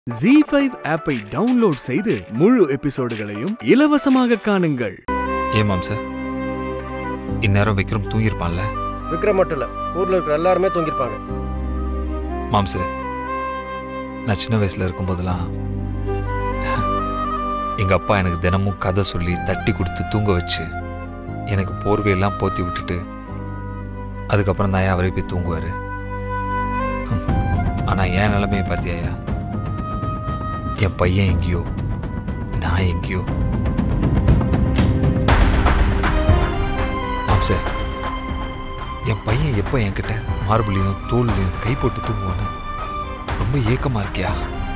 G five ஆப்பை download செய்து முழு எபிசோடுகளையும் இலவசமாக காணுங்கள் ஏன் மாம்ச இந்நேரம் விக்ரம் தூங்கியிருப்பான்ல விக்ரம் மட்டும் இல்லை ஊரில் இருக்கிற எல்லாருமே தூங்கியிருப்பாங்க மாம்ச நான் சின்ன வயசுல இருக்கும்போதெல்லாம் எங்க அப்பா எனக்கு தினமும் கதை சொல்லி தட்டி கொடுத்து தூங்க வச்சு எனக்கு போர்வையெல்லாம் போத்தி விட்டுட்டு அதுக்கப்புறம் தான் அவரே போய் தூங்குவாரு ஹம். ஆனா என் நிலைமையை பார்த்தியாயா என் பையன் எங்கேயோ நான் எங்கேயோ மாம்ச என் பையன் எப்போ என்கிட்ட மார்பிளையும் தோல்லையும் கை போட்டு தூங்குவான்னு ரொம்ப ஏக்கமா இருக்கியா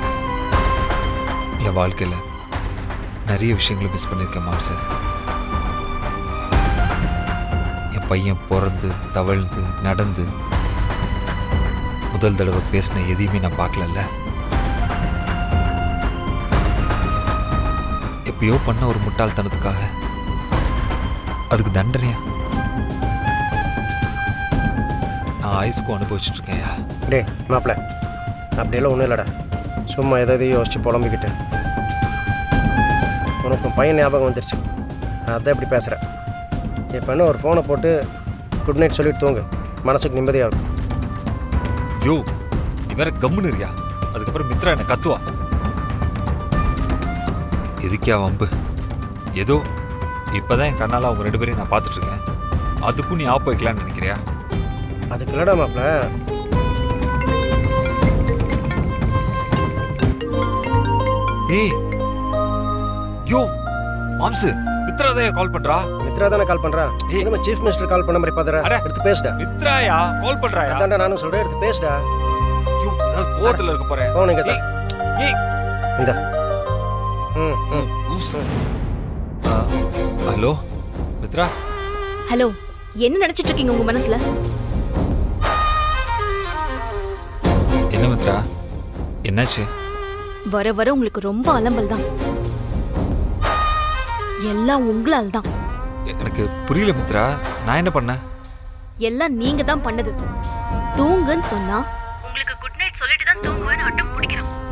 என் வாழ்க்கையில் நிறைய விஷயங்களை மிஸ் பண்ணியிருக்கேன் மாம்ச என் பையன் பிறந்து தவழ்ந்து நடந்து முதல் தடவை பேசின எதையுமே நான் பார்க்கலல்ல எப்பயோ பண்ண ஒரு முட்டாள்தனத்துக்காக அதுக்கு தண்டனையா நான் ஆயுஸ்க்கும் அனுபவிச்சுட்டு இருக்கேன்யா டேய் மாப்பிள்ள அப்படியெல்லாம் ஒன்றும் இல்லைடா சும்மா எதை எதையும் யோசிச்சு புலம்பிக்கிட்டு உனக்கு உன் பையன் ஞாபகம் வந்துருச்சு அதான் இப்படி பேசுகிறேன் இப்போ என்ன ஒரு ஃபோனை போட்டு குட் நைட் சொல்லிட்டு தூங்கு மனசுக்கு நிம்மதியாக இருக்கும் யோ நீ வேற கம்முன்னு இருக்கியா அதுக்கப்புறம் மித்ரா என்ன கத்துவா எதுக்கியா வம்பு ஏதோ இப்பதான் என் கண்ணால அவங்க ரெண்டு பேரையும் நான் பார்த்துட்டு இருக்கேன் அதுக்கும் நீ ஆப் வைக்கலாம்னு நினைக்கிறியா அதுக்கு இல்லைடா மாப்பிள்ள ஏய் யோ மாம்சு மித்ரா தான் கால் பண்றா மித்ரா தானே கால் பண்ணுறா ஏய். நம்ம சீஃப் மினிஸ்டர் கால் பண்ண மாதிரி பார்த்துறா அட. எடுத்து பேசுடா மித்ராயா கால் பண்றாயா அதான்டா நானும் சொல்கிறேன் எடுத்து பேசுடா யோ ஏதாவது கோவத்துல இருக்க போறேன் ஃபோன் இங்கே தான் ஏய் இந்த ம் ம் லூசு. ஆ, ஹலோ மித்ரா ஹலோ என்ன நினைச்சிட்டு இருக்கீங்க உங்க மனசுல என்ன மித்ரா என்னாச்சு வர வர உங்களுக்கு ரொம்ப அலம்பல் தான் எல்லாம் உங்களால் தான் எனக்கு புரியல மித்ரா நான் என்ன பண்ணேன் எல்லாம் நீங்க தான் பண்ணது தூங்குன்னு சொன்னா உங்களுக்கு குட் நைட் சொல்லிட்டு தான் தூங்குவேன்னு அட்டம் பிடிக்கிறான்